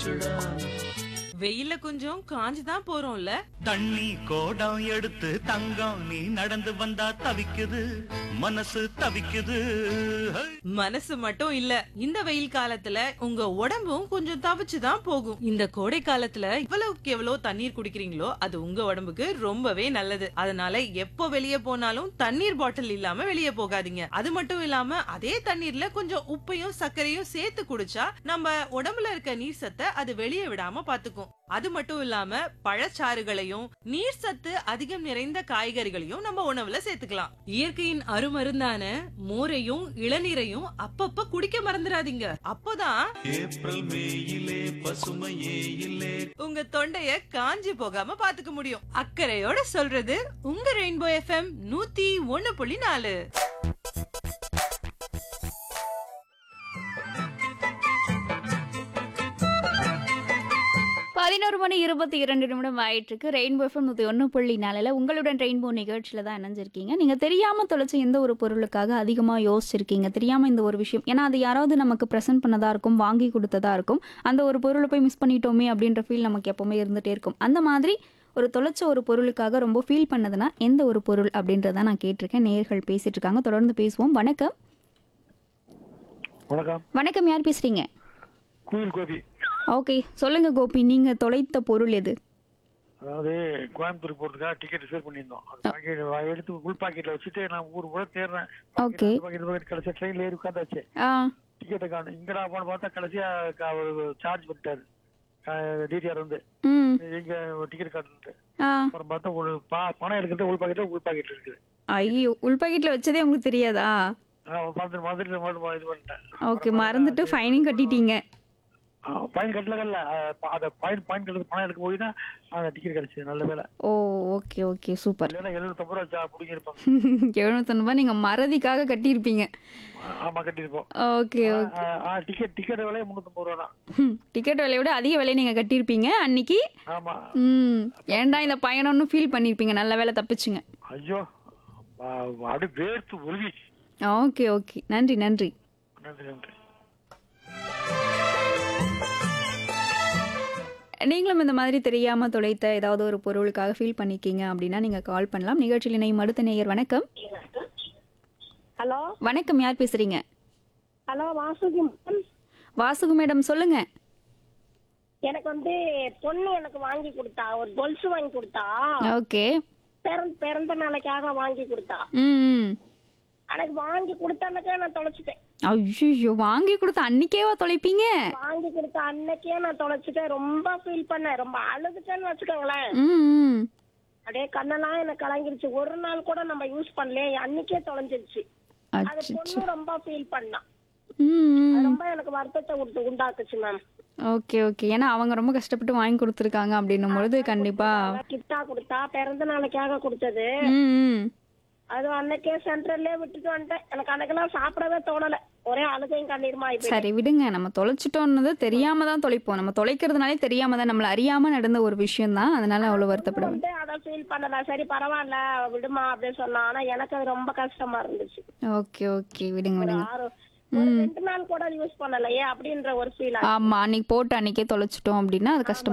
போச்சுடா வெயில்ல கொஞ்சம் காஞ்சு தான் போறோம்ல தண்ணி கோடம் எடுத்து தங்கம் நீ நடந்து வந்தா தவிக்குது மனசு தவிக்குது ஹை! மனசு மட்டும் இல்ல இந்த வெயில் காலத்துல உங்க உடம்பும் கொஞ்சம் தவிச்சு தான் போகும் இந்த கோடை காலத்துல இவ்வளவுக்கு எவ்வளவு தண்ணீர் குடிக்கிறீங்களோ அது உங்க உடம்புக்கு ரொம்பவே நல்லது அதனால எப்போ வெளியே போனாலும் தண்ணீர் பாட்டில் இல்லாம வெளியே போகாதீங்க அது மட்டும் இல்லாம அதே தண்ணீர்ல கொஞ்சம் உப்பையும் சர்க்கரையும் சேர்த்து குடிச்சா நம்ம உடம்புல இருக்க நீர் சத்தை அது வெளியே விடாம பாத்துக்கும் அது மட்டும் இல்லாம பழச்சாறுகளையும் நீர் சத்து அதிகம் நிறைந்த காய்கறிகளையும் நம்ம உணவுல சேர்த்துக்கலாம் இயற்கையின் அருமருந்தான மோரையும் இளநீரையும் அப்பப்ப குடிக்க மறந்துடாதீங்க அப்போதான் ஏப்ரல் மேயிலே பசுமையே இல்லே உங்க தொண்டைய காஞ்சி போகாம பாத்துக்க முடியும் அக்கறையோட சொல்றது உங்க ரெயின்போ எஃப்எம் நூத்தி ஒண்ணு புள்ளி நாலு பதினோரு மணி இருபத்தி இரண்டு நிமிடம் ஆயிட்டிருக்கு ரெயின்போ எஃப்எம் நூற்றி ஒன்று புள்ளி நாலில் உங்களுடன் ரெயின்போ நிகழ்ச்சியில் தான் இணைஞ்சிருக்கீங்க நீங்கள் தெரியாமல் தொலைச்ச எந்த ஒரு பொருளுக்காக அதிகமாக யோசிச்சிருக்கீங்க தெரியாமல் இந்த ஒரு விஷயம் ஏன்னா அது யாராவது நமக்கு ப்ரெசென்ட் பண்ணதா இருக்கும் வாங்கி கொடுத்ததா இருக்கும் அந்த ஒரு பொருளை போய் மிஸ் பண்ணிட்டோமே அப்படின்ற ஃபீல் நமக்கு எப்போவுமே இருந்துகிட்டே இருக்கும் அந்த மாதிரி ஒரு தொலைச்ச ஒரு பொருளுக்காக ரொம்ப ஃபீல் பண்ணதுன்னா எந்த ஒரு பொருள் அப்படின்றத நான் கேட்டிருக்கேன் நேர்கள் பேசிட்டு இருக்காங்க தொடர்ந்து பேசுவோம் வணக்கம் வணக்கம் வணக்கம் யார் பேசுறீங்க குயில் கோபி ஓகே சொல்லுங்க கோபி நீங்க தொலைத்த பொருள் எது அதாவது கோயம்புத்தூர் போறதுக்காக டிக்கெட் ரிசர்வ் பண்ணியிருந்தோம் அந்த பாக்கெட் எடுத்து உள் பாக்கெட்ல வச்சுட்டு நான் ஊர் கூட தேடுறேன் Okay. பாக்கெட் பாக்கெட் கடைசியா ட்ரெயின்ல ஏறி உட்காந்தாச்சு ஆ டிக்கெட்டை காணும் இங்கடா போன பார்த்தா கடைசியா சார்ஜ் பண்ணிட்டாரு டிடிஆர் வந்து ம் எங்க டிக்கெட் காட்டுன்ட்டு ஆ அப்புறம் பார்த்தா ஒரு பா- பணம் எடுக்கிறது உள் பாக்கெட்ல உள் பாக்கெட் இருக்குது ஐயோ உள் பாக்கெட்ல வச்சதே உங்களுக்கு தெரியாதா நான் மறந்து மறந்துட்டு மறந்து இது பண்ணிட்டேன் ஓகே மறந்துட்டு ஃபைனையும் கட்டிட்டீங்க பாயிண்ட் கட்டல அதை பாயிண்ட் பாயிண்ட் கட்டுறது பணம் எடுக்க போய் தான் அந்த டிக்கெட் கிடைச்சது நல்ல வேலை ஓ ஓகே ஓகே சூப்பர் இல்லைன்னா எழுநூத்தம்பது ரூபா பிடிங்கிருப்பாங்க எழுநூத்தொன்பா நீங்க மறதிக்காக கட்டியிருப்பீங்க ஆமா கட்டியிருப்போம் ஓகே ஓகே டிக்கெட் டிக்கெட் விலை முந்நூற்றம்பது ரூபா தான் டிக்கெட் விலையை விட அதிக விலையை நீங்க கட்டியிருப்பீங்க அன்னைக்கு ஆமா ம் ஏன்டா இந்த பயணம்னு ஃபீல் பண்ணியிருப்பீங்க நல்ல வேலை தப்பிச்சுங்க ஐயோ வா- வா- அப்படியே வேர்த்து ஒழுகி ஓகே ஓகே நன்றி நன்றி நன்றி நன்றி நீங்களும் இந்த மாதிரி தெரியாம தொலைத்த ஏதாவது ஒரு பொருளுக்காக ஃபீல் பண்ணிருக்கீங்க அப்படின்னா நீங்க கால் பண்ணலாம் நிகழ்ச்சியில் இணையும் அடுத்த நேயர் வணக்கம் ஹலோ வணக்கம் யார் பேசுறீங்க hello Vasuki ma'am Vasuki madam சொல்லுங்க எனக்கு வந்து பொண்ணு எனக்கு வாங்கி கொடுத்தா ஒரு கொலுசு வாங்கி கொடுத்தா ஓகே பிறந்த பிறந்த நாளைக்காக வாங்கி கொடுத்தா ம் ம் எனக்கு வாங்கி கொடுத்தன்னைக்கே நான் தொலைச்சிட்டேன் ஐயோ வாங்கி கொடுத்த அன்னைக்கேவா தொலைப்பீங்க வாங்கி கொடுத்த அன்னைக்கே நான் தொலைச்சிட்டேன் ரொம்ப ஃபீல் பண்ணேன் ரொம்ப அழுதுட்டேன்னு வச்சுக்கோங்களேன் ம் ம் அப்படியே கண்ணெல்லாம் எனக்கு கலங்கிருச்சு ஒரு நாள் கூட நம்ம யூஸ் பண்ணலையே அன்னைக்கே தொலைஞ்சிருச்சு அது அச்சச்சோ. பொண்ணு ரொம்ப ஃபீல் பண்ணா ம் ம். அது ரொம்ப எனக்கு வருத்தத்தை கொடுத்து உண்டாக்குச்சு மேம் ஓகே ஓகே ஏன்னா அவங்க ரொம்ப கஷ்டப்பட்டு வாங்கி கொடுத்துருக்காங்க அப்படின்னும் பொழுது கண்டிப்பா கிட்டா கொடுத்தா பிறந்த நாளைக்காக கொடுத்தது ம் ம் அது அன்னைக்கே சென்ட்ரல்லே விட்டுட்டு வந்துட்டேன் எனக்கு அன்னைக்கெல்லாம் சாப்பிடவே தோணல ஒரே அழுகையும் கண்ணீருமா ஆயிப்போச்சு சரி விடுங்க நம்ம தொலைச்சிட்டோம்னது தெரியாம தான் தொலைப்போம் நம்ம தொலைக்கிறதுனாலே தெரியாம தான் நம்மள அறியாம நடந்த ஒரு விஷயம் தான் அதனால அவ்வளவு வருத்தப்பட வேண்டாம். வந்து அதை ஃபீல் பண்ணல சரி பரவாயில்ல விடுமா அப்படின்னு சொன்னா ஆனா எனக்கு அது ரொம்ப கஷ்டமா இருந்துச்சு ஓகே ஓகே விடுங்க ஒரு விடுங்க ஆறு ஒரு ரெண்டு நாள் கூட யூஸ் பண்ணலையே அப்படின்ற ஒரு ஃபீல் ஆமா அன்னைக்கு போட்டு அன்னைக்கே தொலைச்சிட்டோம் அப்படின்னா அது கஷ்டமா